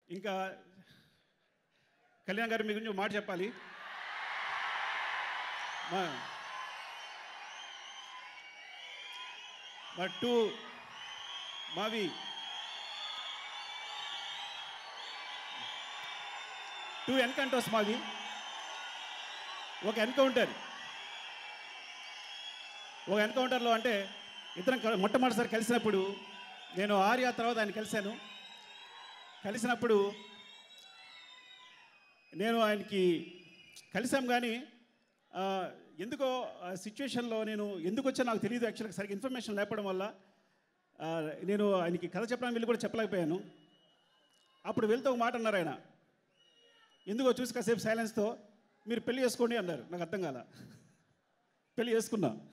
ఇంకా కళ్యాణ్ గారు మీ గురించి ఒక మాట చెప్పాలి మా మా టూ మావి టూ ఎన్కౌంటర్స్ మావి ఒక ఎన్కౌంటర్ ఒక ఎన్కౌంటర్లో అంటే ఇద్దరం కల- మొట్టమొదటిసారి కలిసినప్పుడు నేను ఆర్య తర్వాత ఆయన కలిశాను కలిసినప్పుడు నేను ఆయనకి కలిసాం కానీ ఆ, ఎందుకో ఆ సిచ్యువేషన్లో నేను ఎందుకు వచ్చా నాకు తెలియదు యాక్చువల్గా సరిగ్గా ఇన్ఫర్మేషన్ లేపడం వల్ల ఆ, నేను ఆయనకి కథ చెప్పడానికి వెళ్ళి కూడా చెప్పలేకపోయాను అప్పుడు వెళ్తే ఒక మాట అన్నారు ఆయన ఎందుకో చూసి కాసేపు సైలెన్స్తో మీరు పెళ్లి చేసుకోండి అన్నారు నాకు అర్థం కాల పెళ్లి చేసుకున్నా